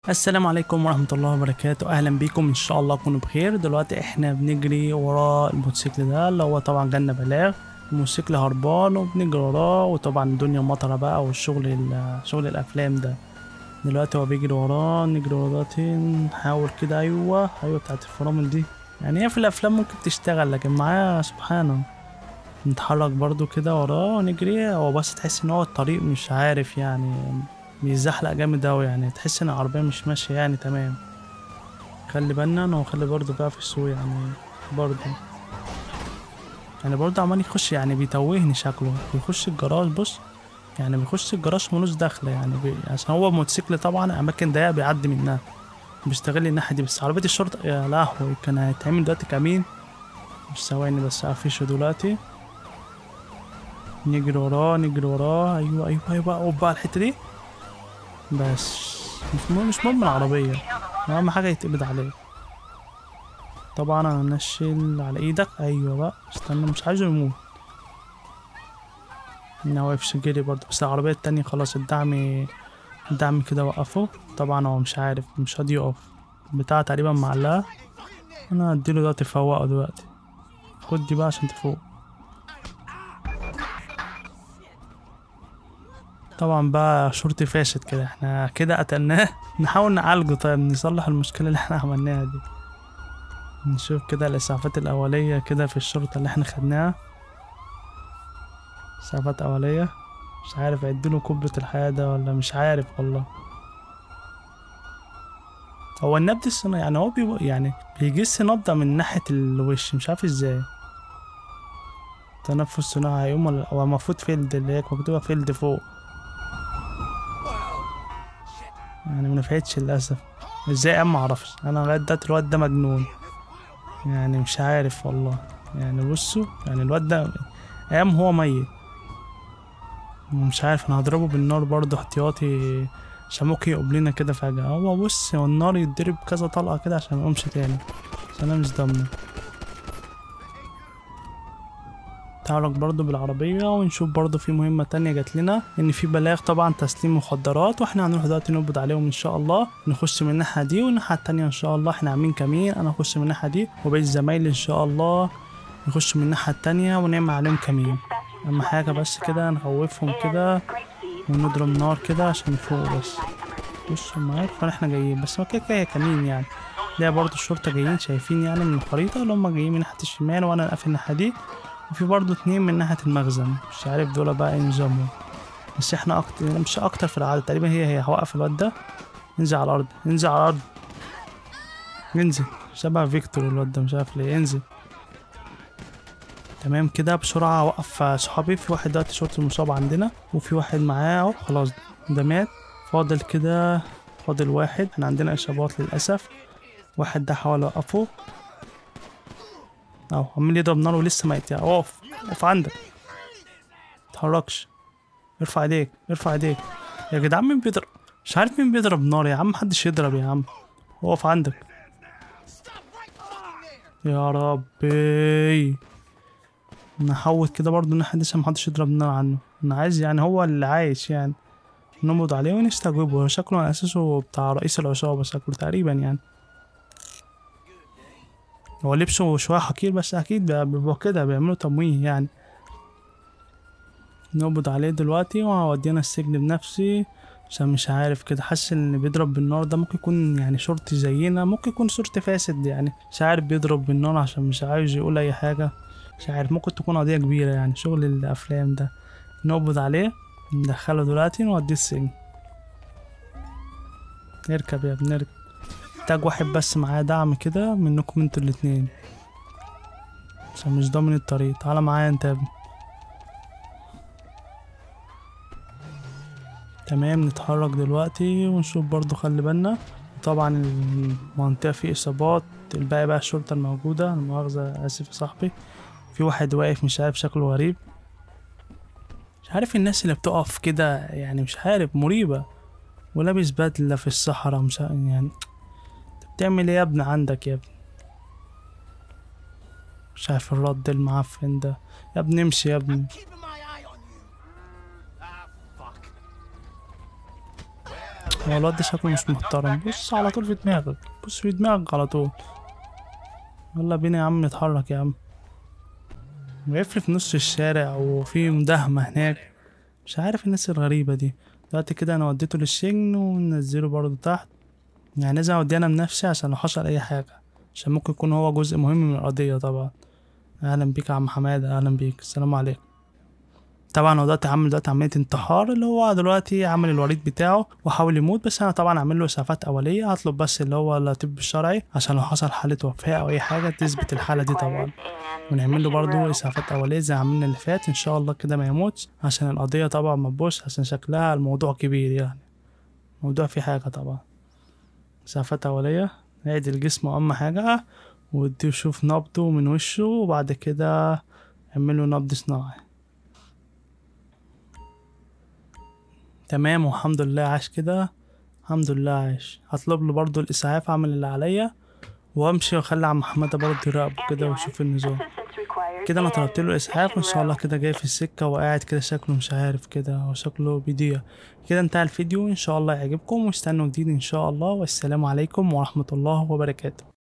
السلام عليكم ورحمة الله وبركاته أهلا بيكم إن شاء الله تكونوا بخير دلوقتي إحنا بنجري ورا الموتوسيكل ده اللي هو طبعا جالنا بلاغ الموتوسيكل هربان وبنجري وراه وطبعا الدنيا مطرة بقى والشغل ال- شغل الأفلام ده دلوقتي هو بيجري وراه نجري وراه دلوقتي نحاول كده أيوه أيوه بتاعت الفرامل دي يعني هي في الأفلام ممكن تشتغل لكن معايا سبحانه نتحرك برضو كده وراه ونجري هو بس تحس إن هو الطريق مش عارف يعني بيزحلق جامد أوي يعني تحس إن العربية مش ماشية يعني تمام خلي بالنا أنا وخلي برضه بقى في السوق يعني برضه يعني برضه عمال يخش يعني بيتوهني شكله بيخش الجراج بص يعني بيخش الجراج ملوش دخل يعني بي... عشان هو موتوسيكل طبعا أماكن ضيقة بيعدي منها بيستغل الناحية دي بس عربية الشرطة يا لهوي كان هيتعمل دلوقتي كمين مش ثواني بس أقفشه دلوقتي نجري وراه نجري وراه أيوه أيوه أيوه أوب بقى الحتة دي بس مش مهم مش مهم العربية أهم حاجة يتقبض عليه طبعا أنا هنشل على إيدك أيوة بقى استنى مش عايزه يموت أنا واقف جري برضه بس العربية التانية خلاص الدعم الدعم كده وقفه طبعا هو مش عارف مش راضي يقف بتاع تقريبا معلقة أنا هديله دلوقتي فوقه دلوقتي خد دي بقى عشان تفوق طبعا بقى شرطي فاشت كده احنا كده قتلناه نحاول نعالجه طيب نصلح المشكلة اللي احنا عملناها دي نشوف كده الإسعافات الأولية كده في الشرطة اللي احنا خدناها إسعافات أولية مش عارف أديله قبة الحياة ده ولا مش عارف والله هو النبض الصناعي يعني هو بيبقى يعني بيجس نبضة من ناحية الوش مش عارف ازاي تنفس صناعي هيقوم ولا هو المفروض فيلد اللي هي مكتوبة فيلد فوق يعني منفعتش للأسف ازاي قام معرفش انا لغاية دلوقتي الواد ده مجنون يعني مش عارف والله يعني بصوا يعني الواد ده قام هو ميت مش عارف انا هضربه بالنار برضه احتياطي عشان ممكن يقوم كده فجأة هو بص هو النار يتضرب كذا طلقة كده عشان ميقومش تاني عشان انا مش ضامنه نتحرك برضه بالعربية ونشوف برضه في مهمة تانية جات لنا إن في بلاغ طبعا تسليم مخدرات واحنا هنروح دلوقتي نقبض عليهم إن شاء الله نخش من الناحية دي والناحية التانية إن شاء الله احنا عاملين كمين أنا هخش من الناحية دي وباقي زمايلي إن شاء الله نخش من الناحية التانية ونعمل عليهم كمين أهم حاجة بس كده نخوفهم كده ونضرب نار كده عشان يفوقوا بس بص هم عارفين احنا جايين بس هو كده كده هي كمين يعني ده برضه الشرطة جايين شايفين يعني من الخريطة اللي هم جايين من ناحية الشمال وأنا قافل الناحية دي وفي برضه اتنين من ناحية المخزن مش عارف دول بقى ايه نظامهم بس احنا اكتر مش اكتر في العدد تقريبا هي هي هوقف الواد ده انزل على الارض انزل على الارض انزل شبه فيكتور الواد ده مش عارف ليه انزل تمام كده بسرعة اوقف صحابي في واحد دلوقتي شرطي مصاب عندنا وفي واحد معاه اهو خلاص ده مات فاضل كده فاضل واحد احنا عندنا اصابات للاسف واحد ده حاول اوقفه اهو عمال يضرب نار ولسه ما يتيا اقف اقف عندك متحركش ارفع ايديك ارفع ايديك يا جدعان مين بيضرب مش عارف مين بيضرب نار يا عم محدش يضرب يا عم اقف عندك يا ربي نحوط كده برضه الناحية دي عشان محدش يضرب نار عنه انا عايز يعني هو اللي عايش يعني نقبض عليه ونستجوبه هو شكله على اساسه بتاع رئيس العصابة شكله تقريبا يعني هو لبسه شوية حقير بس أكيد بقى- بيبقوا كده بيعملوا تمويه يعني نقبض عليه دلوقتي وهودينا السجن بنفسي عشان مش عارف كده حاسس ان اللي بيضرب بالنار ده ممكن يكون يعني شرطي زينا ممكن يكون شرطي فاسد يعني مش عارف بيضرب بالنار عشان مش عايز يقول اي حاجة مش عارف ممكن تكون قضية كبيرة يعني شغل الافلام ده نقبض عليه ندخله دلوقتي نوديه السجن اركب يا ابني اركب محتاج واحد بس معاه دعم كده منكم انتوا الاتنين عشان مش ضامن الطريق تعالى معايا انت يا ابني تمام نتحرك دلوقتي ونشوف برضو خلي بالنا طبعا المنطقة فيه إصابات الباقي بقى الشرطة الموجودة المؤاخذة آسف يا صاحبي في واحد واقف مش عارف شكله غريب مش عارف الناس اللي بتقف كده يعني مش عارف مريبة ولابس بدلة في الصحراء مش عارف يعني انت بتعمل ايه يا ابني عندك يا ابني مش عارف الرد المعفن ده يا ابني امشي يا ابني Keeping my eye on you. Ah, fuck. هو الواد ده شكله مش محترم بص على طول في دماغك بص في دماغك على طول يلا بينا يا عم نتحرك يا عم وقفل في نص الشارع وفي مداهمة هناك مش عارف الناس الغريبة دي دلوقتي كده انا وديته للسجن وننزله برضه تحت يعني لازم اوديه انا بنفسي عشان لو حصل اي حاجة عشان ممكن يكون هو جزء مهم من القضية طبعا اهلا بيك يا عم حمادة اهلا بيك السلام عليكم طبعا هو دلوقتي عامل دلوقتي عملية انتحار اللي هو دلوقتي عامل الوريد بتاعه وحاول يموت بس انا طبعا عامل له اسعافات اولية هطلب بس اللي هو الطب الشرعي عشان لو حصل حالة وفاة او اي حاجة تثبت الحالة دي طبعا ونعمل له برضه اسعافات اولية زي عملنا اللي فات ان شاء الله كده ما يموتش عشان القضية طبعا ما تبوظش عشان شكلها الموضوع كبير يعني الموضوع فيه حاجة طبعا اسعافات اولية نعيد الجسم اهم حاجة ودي شوف نبضه من وشه وبعد كده اعمله نبض صناعي تمام والحمد لله عاش كده الحمد لله عاش هطلب له برضه الاسعاف اعمل اللي عليا وامشي واخلي عم حماده برضه يراقبه كده ويشوف النظام كده انا طلبت له اسعاف وان شاء الله كده جاي في السكه وقاعد كده شكله مش عارف كده وشكله بيضيع كده انتهى الفيديو ان شاء الله يعجبكم واستنوا جديد ان شاء الله والسلام عليكم ورحمه الله وبركاته